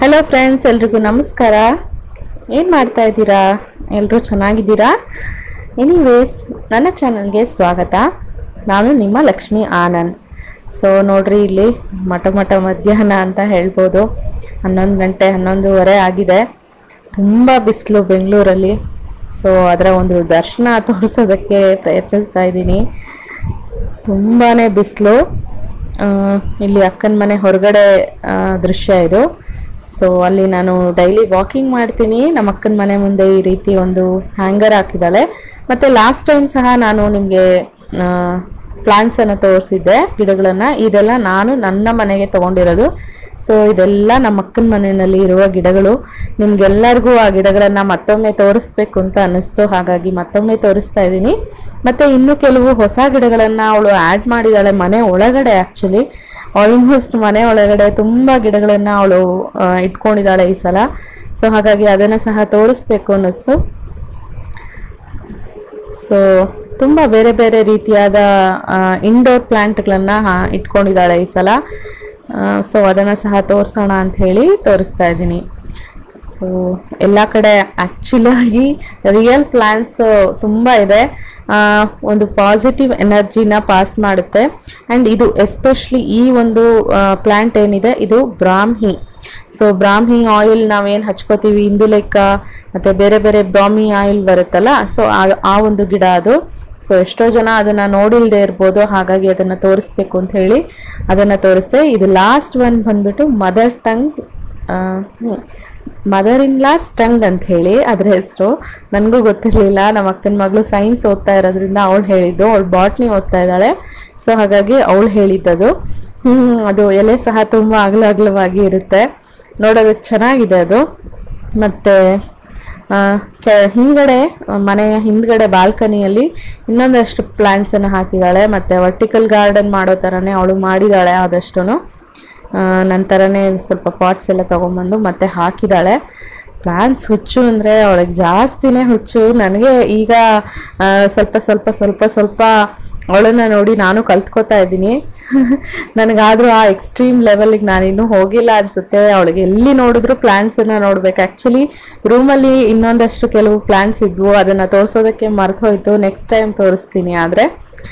hello friends ಎಲ್ರಿಗೂ ನಮಸ್ಕಾರ ಏನು ಮಾಡ್ತಾ ಇದ್ದೀರಾ ಎಲ್ಲರೂ ಚೆನ್ನಾಗಿದ್ದೀರಾ ಎನಿವೇಸ್ ನನ್ನ ಚಾನಲ್ಗೆ ಸ್ವಾಗತ ನಾನು ನಿಮ್ಮ ಲಕ್ಷ್ಮಿ ಆನಂದ್ ಸೊ ನೋಡ್ರಿ ಇಲ್ಲಿ ಮಠ ಮಠ ಮಧ್ಯಾಹ್ನ ಅಂತ ಹೇಳ್ಬೋದು ಹನ್ನೊಂದು ಗಂಟೆ ಹನ್ನೊಂದುವರೆ ಆಗಿದೆ ತುಂಬ ಬಿಸಿಲು ಬೆಂಗಳೂರಲ್ಲಿ ಸೊ ಅದರ ಒಂದು ದರ್ಶನ ತೋರಿಸೋದಕ್ಕೆ ಪ್ರಯತ್ನಿಸ್ತಾ ಇದ್ದೀನಿ ತುಂಬಾ ಬಿಸಿಲು ಇಲ್ಲಿ ಅಕ್ಕನ ಮನೆ ಹೊರಗಡೆ ಆ, ದೃಶ್ಯ ಇದು ಸೊ ಅಲ್ಲಿ ನಾನು ಡೈಲಿ ವಾಕಿಂಗ್ ಮಾಡ್ತೀನಿ ನಮ್ಮ ಅಕ್ಕನ ಮನೆ ಮುಂದೆ ಈ ರೀತಿ ಒಂದು ಹ್ಯಾಂಗರ್ ಹಾಕಿದ್ದಾಳೆ ಮತ್ತು ಲಾಸ್ಟ್ ಟೈಮ್ ಸಹ ನಾನು ನಿಮಗೆ ಪ್ಲಾಂಟ್ಸ್ ಅನ್ನು ತೋರಿಸಿದ್ದೆ ಗಿಡಗಳನ್ನ ಇದೆಲ್ಲ ನಾನು ನನ್ನ ಮನೆಗೆ ತಗೊಂಡಿರೋದು ಸೊ ಇದೆಲ್ಲ ನಮ್ಮ ಅಕ್ಕನ ಮನೆಯಲ್ಲಿ ಇರುವ ಗಿಡಗಳು ನಿಮ್ಗೆಲ್ಲರಿಗೂ ಆ ಗಿಡಗಳನ್ನ ಮತ್ತೊಮ್ಮೆ ತೋರಿಸ್ಬೇಕು ಅಂತ ಅನ್ನಿಸ್ತು ಹಾಗಾಗಿ ಮತ್ತೊಮ್ಮೆ ತೋರಿಸ್ತಾ ಇದ್ದೀನಿ ಮತ್ತೆ ಇನ್ನು ಕೆಲವು ಹೊಸ ಗಿಡಗಳನ್ನ ಅವಳು ಆ್ಯಡ್ ಮಾಡಿದಾಳೆ ಮನೆ ಒಳಗಡೆ ಆ್ಯಕ್ಚುಲಿ ಆಲ್ಮೋಸ್ಟ್ ಮನೆ ಒಳಗಡೆ ತುಂಬ ಗಿಡಗಳನ್ನ ಅವಳು ಇಟ್ಕೊಂಡಿದ್ದಾಳೆ ಈ ಸಲ ಸೊ ಹಾಗಾಗಿ ಅದನ್ನು ಸಹ ತೋರಿಸ್ಬೇಕು ಅನ್ನಿಸ್ತು ಸೊ ತುಂಬ ಬೇರೆ ಬೇರೆ ರೀತಿಯಾದ ಇಂಡೋರ್ ಪ್ಲ್ಯಾಂಟ್ಗಳನ್ನು ಇಟ್ಕೊಂಡಿದ್ದಾಳೆ ಈ ಸಲ ಸೊ ಅದನ್ನು ಸಹ ತೋರಿಸೋಣ ಅಂತ ಹೇಳಿ ತೋರಿಸ್ತಾ ಇದ್ದೀನಿ ಸೊ ಎಲ್ಲ ಕಡೆ ಆ್ಯಕ್ಚುಲಾಗಿ ರಿಯಲ್ ಪ್ಲ್ಯಾಂಟ್ಸು ತುಂಬ ಇದೆ ಆ, ಒಂದು ಪಾಸಿಟಿವ್ ಎನರ್ಜಿನ ಪಾಸ್ ಮಾಡುತ್ತೆ ಆ್ಯಂಡ್ ಇದು ಎಸ್ಪೆಷಲಿ ಈ ಒಂದು ಪ್ಲ್ಯಾಂಟ್ ಏನಿದೆ ಇದು ಬ್ರಾಹ್ಮಿ ಸೊ ಬ್ರಾಹ್ಮಿ ಆಯಿಲ್ ನಾವೇನು ಹಚ್ಕೋತೀವಿ ಇಂದುಲೇಕ ಮತ್ತು ಬೇರೆ ಬೇರೆ ಬ್ರಾಹ್ಮಿ ಆಯಿಲ್ ಬರುತ್ತಲ್ಲ ಸೊ ಆ ಒಂದು ಗಿಡ ಅದು ಸೊ ಎಷ್ಟೋ ಜನ ಅದನ್ನು ನೋಡಿಲ್ದೇ ಇರ್ಬೋದು ಹಾಗಾಗಿ ಅದನ್ನು ತೋರಿಸ್ಬೇಕು ಅಂತ ಹೇಳಿ ಅದನ್ನು ತೋರಿಸ್ದೆ ಇದು ಲಾಸ್ಟ್ ಒನ್ ಬಂದ್ಬಿಟ್ಟು mother tongue mother in law tongue ಅಂತ ಹೇಳಿ ಅದ್ರ ಹೆಸರು ನನಗೂ ಗೊತ್ತಿರಲಿಲ್ಲ ನಮ್ಮ ಅಕ್ಕನ ಮಗಳು ಸೈನ್ಸ್ ಓದ್ತಾ ಇರೋದ್ರಿಂದ ಅವಳು ಹೇಳಿದ್ದು ಅವಳು ಬಾಟ್ನಿ ಓದ್ತಾ ಇದ್ದಾಳೆ ಸೊ ಹಾಗಾಗಿ ಅವಳು ಹೇಳಿದ್ದದು ಹ್ಮ್, ಅದು ಎಲೆ ಸಹ ತುಂಬ ಅಗಲ ಅಗಲವಾಗಿ ಇರುತ್ತೆ ನೋಡೋದಕ್ಕೆ ಚೆನ್ನಾಗಿದೆ ಅದು ಮತ್ತು ಆ, ಕೆ ಹಿಂದ್ಗಡೆ ಆ, ಮನೆಯ ಹಿಂದ್ಗಡೆ ಬಾಲ್ಕನಿಯಲ್ಲಿ ಇನ್ನೊಂದಷ್ಟು ಪ್ಲ್ಯಾಂಟ್ಸನ್ನು ಹಾಕಿದ್ದಾಳೆ ಮತ್ತು ವರ್ಟಿಕಲ್ ಗಾರ್ಡನ್ ಮಾಡೋ ಥರನೇ ಅವಳು ಮಾಡಿದ್ದಾಳೆ ಆದಷ್ಟು ನಂತರನೇ ಸ್ವಲ್ಪ ಪಾಟ್ಸ್ ಎಲ್ಲ ತೊಗೊಂಬಂದು ಮತ್ತೆ ಹಾಕಿದ್ದಾಳೆ ಪ್ಲ್ಯಾಂಟ್ಸ್ ಹುಚ್ಚು ಅಂದರೆ ಅವಳಿಗೆ ಜಾಸ್ತಿನೇ ಹುಚ್ಚು ನನಗೆ ಈಗ ಆ, ಸ್ವಲ್ಪ ಸ್ವಲ್ಪ ಸ್ವಲ್ಪ ಸ್ವಲ್ಪ ಅವಳನ್ನು ನೋಡಿ ನಾನು ಕಲ್ತ್ಕೋತಾ ಇದ್ದೀನಿ ನನಗಾದರೂ ಆ ಎಕ್ಸ್ಟ್ರೀಮ್ ಲೆವೆಲಿಗೆ ನಾನಿನ್ನೂ ಹೋಗಿಲ್ಲ ಅನಿಸುತ್ತೆ ಅವಳಿಗೆ ಎಲ್ಲಿ ನೋಡಿದ್ರು ಪ್ಲ್ಯಾಂಟ್ಸನ್ನು ನೋಡ್ಬೇಕು ಆ್ಯಕ್ಚುಲಿ ರೂಮಲ್ಲಿ ಇನ್ನೊಂದಷ್ಟು ಕೆಲವು ಪ್ಲ್ಯಾಂಟ್ಸ್ ಇದ್ವು ಅದನ್ನು ತೋರಿಸೋದಕ್ಕೆ ಮರ್ತು ಹೋಯ್ತು ನೆಕ್ಸ್ಟ್ ಟೈಮ್ ತೋರಿಸ್ತೀನಿ ಆದರೆ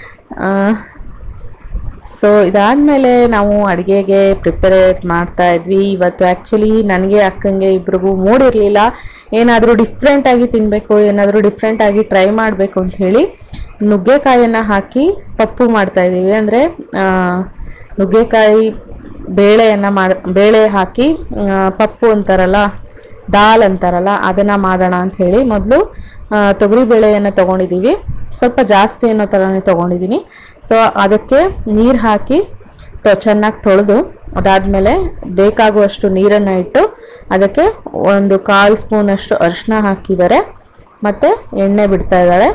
ಸೊ ಇದಾದಮೇಲೆ ನಾವು ಅಡುಗೆಗೆ ಪ್ರಿಪೇರ್ ಮಾಡ್ತಾ ಇದ್ವಿ ಇವತ್ತು ಆ್ಯಕ್ಚುಲಿ ನನಗೆ ಅಕ್ಕಂಗೆ ಇಬ್ರಿಗೂ ಮೂಡಿರಲಿಲ್ಲ ಏನಾದರೂ ಡಿಫ್ರೆಂಟಾಗಿ ತಿನ್ನಬೇಕು ಏನಾದರೂ ಡಿಫ್ರೆಂಟಾಗಿ ಟ್ರೈ ಮಾಡಬೇಕು ಅಂತ ಹೇಳಿ ನುಗ್ಗೆಕಾಯನ್ನು ಹಾಕಿ ಪಪ್ಪು ಮಾಡ್ತಾ ಇದ್ದೀವಿ ಅಂದರೆ ನುಗ್ಗೆಕಾಯಿ ಬೇಳೆಯನ್ನು ಮಾಡ ಬೇಳೆ ಹಾಕಿ ಆ, ಪಪ್ಪು ಅಂತಾರಲ್ಲ ದಾಲ್ ಅಂತಾರಲ್ಲ ಅದನ್ನು ಮಾಡೋಣ ಅಂತ ಹೇಳಿ ಮೊದಲು ತೊಗರಿ ಬೇಳೆಯನ್ನು ತೊಗೊಂಡಿದ್ದೀವಿ ಸ್ವಲ್ಪ ಜಾಸ್ತಿ ಅನ್ನೋ ಥರನೇ ತೊಗೊಂಡಿದ್ದೀನಿ ಸೊ ಅದಕ್ಕೆ ನೀರು ಹಾಕಿ ತೊ ಚೆನ್ನಾಗಿ ತೊಳೆದು ಅದಾದಮೇಲೆ ಬೇಕಾಗುವಷ್ಟು ನೀರನ್ನು ಇಟ್ಟು ಅದಕ್ಕೆ ಒಂದು ಕಾಲು ಸ್ಪೂನಷ್ಟು ಅರಿಶಿನ ಹಾಕಿದ್ದಾರೆ ಮತ್ತು ಎಣ್ಣೆ ಬಿಡ್ತಾ ಇದ್ದಾಳೆ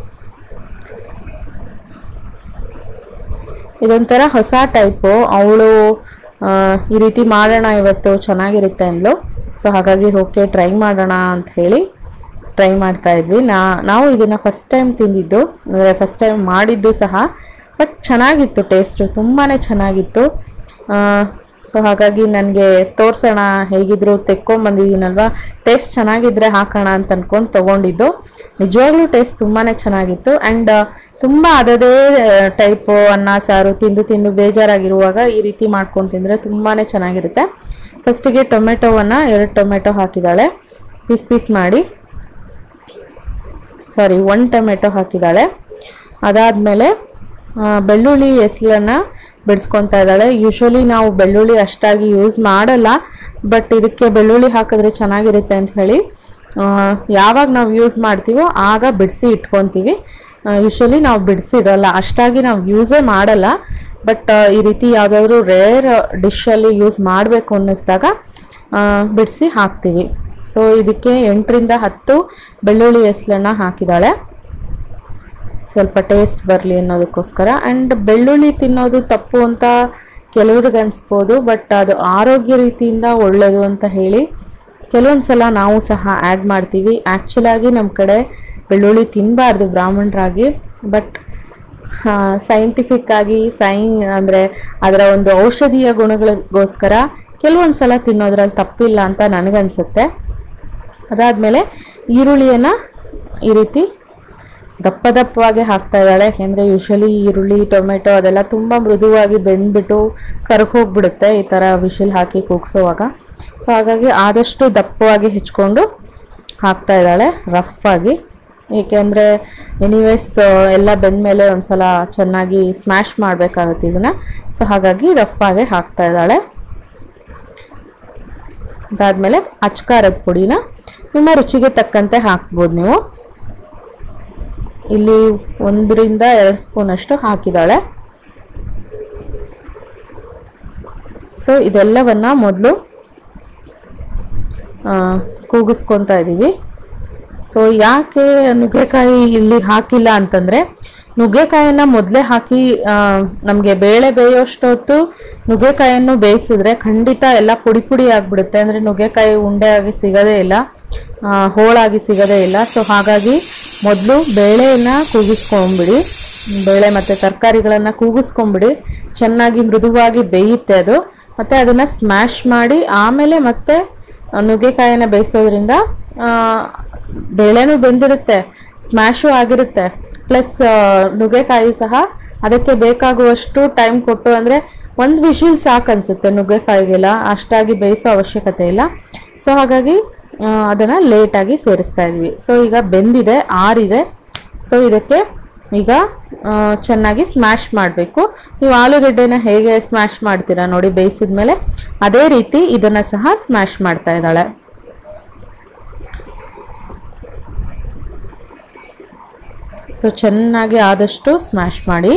ಇದೊಂಥರ ಹೊಸ ಟೈಪು ಅವಳು ಈ ರೀತಿ ಮಾಡೋಣ ಇವತ್ತು ಚೆನ್ನಾಗಿರುತ್ತೆ ಅಂದ್ಲು ಸೊ ಹಾಗಾಗಿ ಓಕೆ ಟ್ರೈ ಮಾಡೋಣ ಅಂತ ಹೇಳಿ ಟ್ರೈ ಮಾಡ್ತಾ ಇದ್ವಿ ನಾ ನಾವು ಇದನ್ನು ಫಸ್ಟ್ ಟೈಮ್ ತಿಂದಿದ್ದು ಅಂದರೆ ಫಸ್ಟ್ ಟೈಮ್ ಮಾಡಿದ್ದು ಸಹ ಬಟ್ ಚೆನ್ನಾಗಿತ್ತು ಟೇಸ್ಟು ತುಂಬಾ ಚೆನ್ನಾಗಿತ್ತು ಸೊ ಹಾಗಾಗಿ ನನಗೆ ತೋರಿಸೋಣ ಹೇಗಿದ್ರು ತೆಕ್ಕೊಂಬಂದಿದ್ದೀನಲ್ವ ಟೇಸ್ಟ್ ಚೆನ್ನಾಗಿದ್ರೆ ಹಾಕೋಣ ಅಂತ ಅಂದ್ಕೊಂಡು ತೊಗೊಂಡಿದ್ದು ನಿಜವಾಗ್ಲೂ ಟೇಸ್ಟ್ ತುಂಬಾ ಚೆನ್ನಾಗಿತ್ತು ಆ್ಯಂಡ್ ತುಂಬ ಅದೇ ಟೈಪು ಅನ್ನ ಸಾರು ತಿಂದು ತಿಂದು ಬೇಜಾರಾಗಿರುವಾಗ ಈ ರೀತಿ ಮಾಡ್ಕೊಂಡು ತಿಂದರೆ ತುಂಬಾ ಚೆನ್ನಾಗಿರುತ್ತೆ ಫಸ್ಟಿಗೆ ಟೊಮೆಟೊವನ್ನು ಎರಡು ಟೊಮೆಟೊ ಹಾಕಿದ್ದಾಳೆ ಪೀಸ್ ಪೀಸ್ ಮಾಡಿ ಸಾರಿ ಒನ್ ಟೊಮೆಟೊ ಹಾಕಿದ್ದಾಳೆ ಅದಾದಮೇಲೆ ಬೆಳ್ಳುಳ್ಳಿ ಹೆಸಲನ್ನು ಬಿಡಿಸ್ಕೊತಾ ಇದ್ದಾಳೆ ಯೂಶ್ವಲಿ ನಾವು ಬೆಳ್ಳುಳ್ಳಿ ಅಷ್ಟಾಗಿ ಯೂಸ್ ಮಾಡಲ್ಲ ಬಟ್ ಇದಕ್ಕೆ ಬೆಳ್ಳುಳ್ಳಿ ಹಾಕಿದ್ರೆ ಚೆನ್ನಾಗಿರುತ್ತೆ ಅಂತ ಹೇಳಿ ಆ, ಯಾವಾಗ ನಾವು ಯೂಸ್ ಮಾಡ್ತೀವೋ ಆಗ ಬಿಡಿಸಿ ಇಟ್ಕೊತೀವಿ ಯೂಶ್ವಲಿ ನಾವು ಬಿಡಿಸಿ ಇಡೋಲ್ಲ ಅಷ್ಟಾಗಿ ನಾವು ಯೂಸೇ ಮಾಡಲ್ಲ ಬಟ್ ಈ ರೀತಿ ಯಾವುದಾದ್ರೂ ರೇರ್ ಡಿಶಲ್ಲಿ ಯೂಸ್ ಮಾಡಬೇಕು ಅನ್ನಿಸ್ದಾಗ ಬಿಡಿಸಿ ಹಾಕ್ತೀವಿ ಸೊ ಇದಕ್ಕೆ ಎಂಟರಿಂದ ಹತ್ತು ಬೆಳ್ಳುಳ್ಳಿ ಹೆಸಲನ್ನು ಹಾಕಿದ್ದಾಳೆ ಸ್ವಲ್ಪ ಟೇಸ್ಟ್ ಬರಲಿ ಅನ್ನೋದಕ್ಕೋಸ್ಕರ ಆ್ಯಂಡ್ ಬೆಳ್ಳುಳ್ಳಿ ತಿನ್ನೋದು ತಪ್ಪು ಅಂತ ಕೆಲವ್ರಿಗೆ ಅನಿಸ್ಬೋದು ಬಟ್ ಅದು ಆರೋಗ್ಯ ರೀತಿಯಿಂದ ಒಳ್ಳೆಯದು ಅಂತ ಹೇಳಿ ಕೆಲವೊಂದು ಸಲ ನಾವು ಸಹ ಆ್ಯಡ್ ಮಾಡ್ತೀವಿ ಆ್ಯಕ್ಚುಲಾಗಿ ನಮ್ಮ ಕಡೆ ಬೆಳ್ಳುಳ್ಳಿ ತಿನ್ನಬಾರ್ದು ಬ್ರಾಹ್ಮಣರಾಗಿ ಬಟ್ ಸೈಂಟಿಫಿಕ್ ಆಗಿ ಸೈ ಅಂದರೆ ಅದರ ಒಂದು ಔಷಧೀಯ ಗುಣಗಳಿಗೋಸ್ಕರ ಕೆಲವೊಂದು ಸಲ ತಿನ್ನೋದ್ರಲ್ಲಿ ತಪ್ಪಿಲ್ಲ ಅಂತ ನನಗನ್ಸುತ್ತೆ ಅದಾದಮೇಲೆ ಈರುಳ್ಳಿಯನ್ನು ಈ ರೀತಿ ದಪ್ಪ ದಪ್ಪವಾಗಿ ಹಾಕ್ತಾ ಇದ್ದಾಳೆ ಯಾಕೆಂದರೆ ಯೂಶ್ವಲಿ ಈರುಳ್ಳಿ ಟೊಮೆಟೊ ಅದೆಲ್ಲ ತುಂಬ ಮೃದುವಾಗಿ ಬೆಂದ್ಬಿಟ್ಟು ಕರ್ಗೋಗ್ಬಿಡುತ್ತೆ ಈ ಥರ ವಿಶಿಲ್ ಹಾಕಿ ಕೂಗ್ಸೋವಾಗ ಸೊ ಹಾಗಾಗಿ ಆದಷ್ಟು ದಪ್ಪವಾಗಿ ಹೆಚ್ಕೊಂಡು ಹಾಕ್ತಾ ಇದ್ದಾಳೆ ರಫ್ ಆಗಿ ಏಕೆಂದರೆ ಎನಿವೇಸ್ ಎಲ್ಲ ಬೆಂದಮೇಲೆ ಒಂದ್ಸಲ ಚೆನ್ನಾಗಿ ಸ್ಮ್ಯಾಶ್ ಮಾಡಬೇಕಾಗುತ್ತೆ ಇದನ್ನು ಸೊ ಹಾಗಾಗಿ ರಫ್ ಆಗಿ ಹಾಕ್ತಾ ಇದ್ದಾಳೆ ಅದಾದಮೇಲೆ ಅಚ್ಕಾರದ ಪುಡಿನ ನಿಮ್ಮ ರುಚಿಗೆ ತಕ್ಕಂತೆ ಹಾಕ್ಬೋದು ನೀವು ಇಲ್ಲಿ ಒಂದರಿಂದ ಎರಡು ಸ್ಪೂನ್ ಅಷ್ಟು ಹಾಕಿದ್ದಾಳೆ ಸೊ ಇದೆಲ್ಲವನ್ನ ಮೊದಲು ಕೂಗಿಸ್ಕೊತಾ ಇದ್ದೀವಿ ಸೊ ಯಾಕೆ ನುಗ್ಗೆಕಾಯಿ ಇಲ್ಲಿ ಹಾಕಿಲ್ಲ ಅಂತಂದರೆ ನುಗ್ಗೆಕಾಯನ್ನು ಮೊದಲೇ ಹಾಕಿ ನಮಗೆ ಬೇಳೆ ಬೇಯೋಷ್ಟೊತ್ತು ನುಗ್ಗೆಕಾಯನ್ನು ಬೇಯಿಸಿದ್ರೆ ಖಂಡಿತ ಎಲ್ಲ ಪುಡಿ ಪುಡಿ ಆಗಿಬಿಡುತ್ತೆ ಅಂದರೆ ನುಗ್ಗೆಕಾಯಿ ಉಂಡೆ ಆಗಿ ಸಿಗೋದೇ ಇಲ್ಲ ಆ, ಹೋಳಾಗಿ ಸಿಗೋದೇ ಇಲ್ಲ ಸೊ ಹಾಗಾಗಿ ಮೊದಲು ಬೇಳೆಯನ್ನು ಕೂಗಿಸ್ಕೊಂಬಿಡಿ ಬೇಳೆ ಮತ್ತು ತರಕಾರಿಗಳನ್ನು ಕೂಗಿಸ್ಕೊಂಬಿಡಿ ಚೆನ್ನಾಗಿ ಮೃದುವಾಗಿ ಬೇಯುತ್ತೆ ಅದು ಮತ್ತು ಅದನ್ನು ಸ್ಮ್ಯಾಶ್ ಮಾಡಿ ಆಮೇಲೆ ಮತ್ತೆ ನುಗ್ಗೆಕಾಯಿನ ಬೇಯಿಸೋದ್ರಿಂದ ಆ, ಬೇಳೆನೂ ಬೆಂದಿರುತ್ತೆ ಸ್ಮ್ಯಾಶು ಆಗಿರುತ್ತೆ ಪ್ಲಸ್ ನುಗ್ಗೆಕಾಯಿ ಸಹ ಅದಕ್ಕೆ ಬೇಕಾಗುವಷ್ಟು ಟೈಮ್ ಕೊಟ್ಟು ಅಂದರೆ ಒಂದು ವಿಶಿಲ್ ಸಾಕು ಅನಿಸುತ್ತೆ ನುಗ್ಗೆಕಾಯಿಗೆಲ್ಲ ಅಷ್ಟಾಗಿ ಬೇಯಿಸೋ ಅವಶ್ಯಕತೆ ಇಲ್ಲ ಸೊ ಹಾಗಾಗಿ ಅದನ್ನು ಲೇಟಾಗಿ ಸೇರಿಸ್ತಾ ಇದ್ವಿ ಸೊ ಈಗ ಬೆಂದಿದೆ ಆರಿದೆ ಸೊ ಇದಕ್ಕೆ ಈಗ ಆ, ಚೆನ್ನಾಗಿ ಸ್ಮ್ಯಾಶ್ ಮಾಡಬೇಕು ನೀವು ಆಲೂಗಡ್ಡೆನ ಹೇಗೆ ಸ್ಮ್ಯಾಶ್ ಮಾಡ್ತೀರಾ ನೋಡಿ ಬೇಯಿಸಿದ ಮೇಲೆ ಅದೇ ರೀತಿ ಇದನ್ನು ಸಹ ಸ್ಮ್ಯಾಶ್ ಮಾಡ್ತಾ ಇದ್ದಾಳೆ ಸೊ ಚೆನ್ನಾಗಿ ಆದಷ್ಟು ಸ್ಮ್ಯಾಶ್ ಮಾಡಿ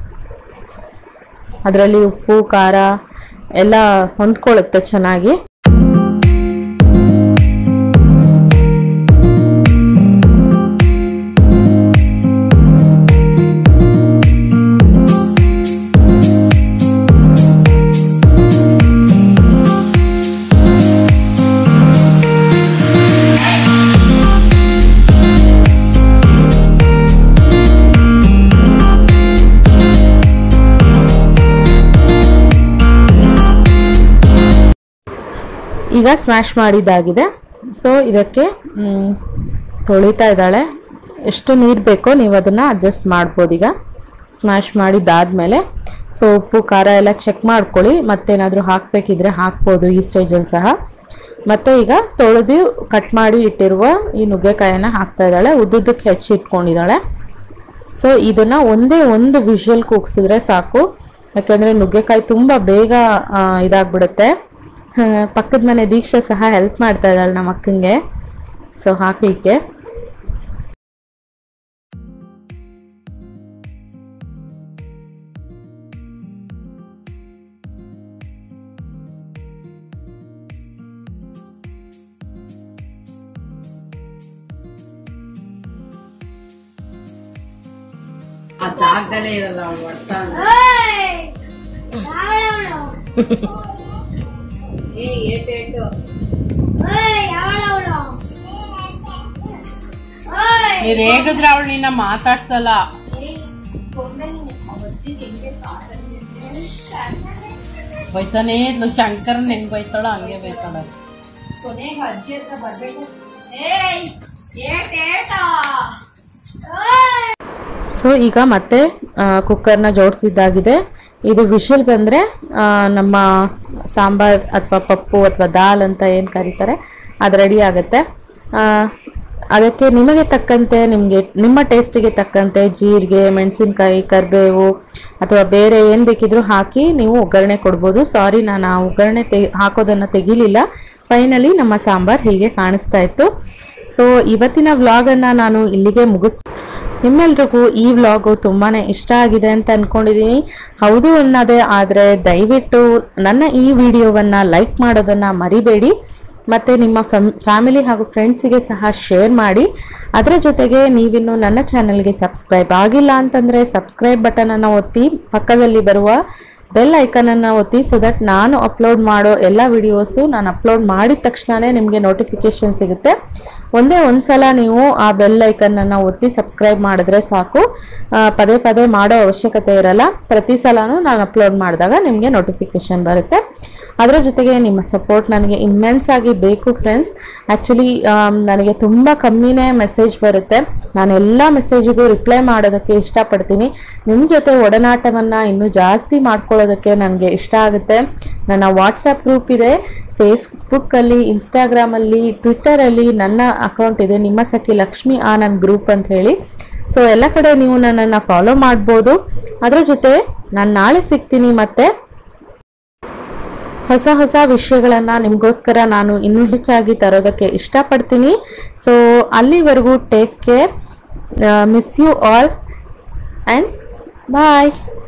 ಅದರಲ್ಲಿ ಉಪ್ಪು ಖಾರ ಎಲ್ಲ ಹೊಂದ್ಕೊಳ್ಳುತ್ತೆ ಚೆನ್ನಾಗಿ ಈಗ ಸ್ಮ್ಯಾಶ್ ಮಾಡಿದ್ದಾಗಿದೆ ಸೊ ಇದಕ್ಕೆ ಮ್, ತೊಳಿತಾ ಇದ್ದಾಳೆ ಎಷ್ಟು ನೀರು ಬೇಕೋ ನೀವು ಅದನ್ನು ಅಡ್ಜಸ್ಟ್ ಮಾಡ್ಬೋದು ಈಗ ಸ್ಮ್ಯಾಶ್ ಮಾಡಿದ್ದಾದಮೇಲೆ ಸೊ ಉಪ್ಪು ಖಾರ ಎಲ್ಲ ಚೆಕ್ ಮಾಡ್ಕೊಳ್ಳಿ ಮತ್ತೇನಾದರೂ ಹಾಕಬೇಕಿದ್ರೆ ಹಾಕ್ಬೋದು ಈ ಸ್ಟೇಜಲ್ಲಿ ಸಹ ಮತ್ತು ಈಗ ತೊಳೆದು ಕಟ್ ಮಾಡಿ ಇಟ್ಟಿರುವ ಈ ನುಗ್ಗೆಕಾಯನ್ನು ಹಾಕ್ತಾ ಇದ್ದಾಳೆ ಉದ್ದುದ್ದಕ್ಕೆ ಹೆಚ್ಚಿಟ್ಕೊಂಡಿದ್ದಾಳೆ ಸೊ ಇದನ್ನು ಒಂದೇ ಒಂದು ವಿಷಲ್ ಕೂಗ್ಸಿದ್ರೆ ಸಾಕು ಯಾಕೆಂದರೆ ನುಗ್ಗೆಕಾಯಿ ತುಂಬ ಬೇಗ ಆ, ಇದಾಗ್ಬಿಡುತ್ತೆ ಆ, ಪಕ್ಕದ ಮನೆ ದೀಕ್ಷೆ ಸಹ ಹೆಲ್ಪ್ ಮಾಡ್ತಾ ಇದ್ದಾಳೆ ನಮ್ಮ ಅಕ್ಕಂಗೆ ಸೊ ಹಾಕಲಿಕ್ಕೆ ಆ ಜಾಗದಲ್ಲೇ ಇರಲ್ಲ ಅವ್ಳು ಹೊಡ್ತಾನೆ ಏ ಏಟು ಏಟು ನೀನ್ ಹೇಗಿದ್ರೆ ಅವಳು ನಿನ್ನ ಮಾತಾಡ್ಸಲ್ಲ ಬೈತಾನೇ ಇದ್ಲು ಶಂಕರನ್ ಹೆಂಗ್ ಬೈತಾಳ ಹಂಗೆ ಬೈತಾಳ ಸೊ ಈಗ ಮತ್ತೆ ಕುಕ್ಕರ್ನ ಜೋಡಿಸಿದ್ದಾಗಿದೆ ಇದು ವಿಷಲ್ ಬಂದರೆ ನಮ್ಮ ಸಾಂಬಾರ್ ಅಥವಾ ಪಪ್ಪು ಅಥವಾ ದಾಲ್ ಅಂತ ಏನು ಕರೀತಾರೆ ಅದು ರೆಡಿ ಆಗುತ್ತೆ ಆ, ಅದಕ್ಕೆ ನಿಮಗೆ ತಕ್ಕಂತೆ ನಿಮಗೆ ನಿಮ್ಮ ಟೇಸ್ಟಿಗೆ ತಕ್ಕಂತೆ ಜೀರಿಗೆ ಮೆಣಸಿನ್ಕಾಯಿ ಕರಿಬೇವು ಅಥವಾ ಬೇರೆ ಏನು ಬೇಕಿದ್ರೂ ಹಾಕಿ ನೀವು ಒಗ್ಗರಣೆ ಕೊಡ್ಬೋದು ಸಾರಿ ನಾನು ಆ ಒಗ್ಗರಣೆ ತೆಗಿ ಹಾಕೋದನ್ನು ತೆಗಿಲಿಲ್ಲ ಫೈನಲಿ ನಮ್ಮ ಸಾಂಬಾರ್ ಹೀಗೆ ಕಾಣಿಸ್ತಾ ಇತ್ತು ಸೊ ಇವತ್ತಿನ ವ್ಲಾಗನ್ನು ನಾನು ಇಲ್ಲಿಗೆ ಮುಗಿಸ್ ನಿಮ್ಮೆಲ್ರಿಗೂ ಈ ವ್ಲಾಗು ತುಂಬಾ ಇಷ್ಟ ಆಗಿದೆ ಅಂತ ಅಂದ್ಕೊಂಡಿದ್ದೀನಿ ಹೌದು ಅನ್ನೋದೇ ಆದರೆ ದಯವಿಟ್ಟು ನನ್ನ ಈ ವಿಡಿಯೋವನ್ನು ಲೈಕ್ ಮಾಡೋದನ್ನು ಮರಿಬೇಡಿ ಮತ್ತು ನಿಮ್ಮ ಫ್ಯಾಮ್ ಫ್ಯಾಮಿಲಿ ಹಾಗೂ ಫ್ರೆಂಡ್ಸಿಗೆ ಸಹ ಶೇರ್ ಮಾಡಿ ಅದರ ಜೊತೆಗೆ ನೀವಿನ್ನು ನನ್ನ ಚಾನಲ್ಗೆ ಸಬ್ಸ್ಕ್ರೈಬ್ ಆಗಿಲ್ಲ ಅಂತಂದರೆ ಸಬ್ಸ್ಕ್ರೈಬ್ ಬಟನನ್ನು ಒತ್ತಿ ಪಕ್ಕದಲ್ಲಿ ಬರುವ ಬೆಲ್ ಐಕನನ್ನು ಒತ್ತಿ ಸೊ ದಟ್ ನಾನು ಅಪ್ಲೋಡ್ ಮಾಡೋ ಎಲ್ಲ ವಿಡಿಯೋಸು ನಾನು ಅಪ್ಲೋಡ್ ಮಾಡಿದ ತಕ್ಷಣವೇ ನಿಮಗೆ ನೋಟಿಫಿಕೇಷನ್ ಸಿಗುತ್ತೆ ಒಂದೇ ಒಂದು ಸಲ ನೀವು ಆ ಬೆಲ್ ಐಕನ್ನನ್ನು ಒತ್ತಿ ಸಬ್ಸ್ಕ್ರೈಬ್ ಮಾಡಿದ್ರೆ ಸಾಕು ಆ, ಪದೇ ಪದೇ ಮಾಡೋ ಅವಶ್ಯಕತೆ ಇರಲ್ಲ ಪ್ರತಿ ಸಲನೂ ನಾನು ಅಪ್ಲೋಡ್ ಮಾಡಿದಾಗ ನಿಮಗೆ ನೋಟಿಫಿಕೇಷನ್ ಬರುತ್ತೆ ಅದರ ಜೊತೆಗೆ ನಿಮ್ಮ ಸಪೋರ್ಟ್ ನನಗೆ ಇಮ್ಮೆನ್ಸ್ ಆಗಿ ಬೇಕು ಫ್ರೆಂಡ್ಸ್ ಆ್ಯಕ್ಚುಲಿ ನನಗೆ ತುಂಬ ಕಮ್ಮಿನೇ ಮೆಸೇಜ್ ಬರುತ್ತೆ ನಾನು ಎಲ್ಲ ಮೆಸೇಜಿಗೂ ರಿಪ್ಲೈ ಮಾಡೋದಕ್ಕೆ ಇಷ್ಟಪಡ್ತೀನಿ ನಿಮ್ಮ ಜೊತೆ ಒಡನಾಟವನ್ನು ಇನ್ನೂ ಜಾಸ್ತಿ ಮಾಡ್ಕೊಳ್ಳೋದಕ್ಕೆ ನನಗೆ ಇಷ್ಟ ಆಗುತ್ತೆ ನನ್ನ ವಾಟ್ಸಪ್ ಗ್ರೂಪ್ ಇದೆ ಫೇಸ್ಬುಕ್ಕಲ್ಲಿ ಇನ್ಸ್ಟಾಗ್ರಾಮಲ್ಲಿ ಟ್ವಿಟ್ಟರಲ್ಲಿ ನನ್ನ ಅಕೌಂಟ್ ಇದೆ ನಿಮ್ಮ ಸಖಿ ಲಕ್ಷ್ಮಿ ಆನಂದ್ ಗ್ರೂಪ್ ಅಂತ ಹೇಳಿ ಸೊ ಎಲ್ಲ ಕಡೆ ನೀವು ನನ್ನನ್ನು ಫಾಲೋ ಮಾಡ್ಬೋದು ಅದರ ಜೊತೆ ನಾನು ನಾಳೆ ಸಿಗ್ತೀನಿ ಮತ್ತೆ ಹೊಸ ಹೊಸ ವಿಷಯಗಳನ್ನು ನಿಮಗೋಸ್ಕರ ನಾನು ಇನ್ನೂ ಹೆಚ್ಚಾಗಿ ತರೋದಕ್ಕೆ ಇಷ್ಟಪಡ್ತೀನಿ ಸೊ ಅಲ್ಲಿವರೆಗೂ take care miss you all and bye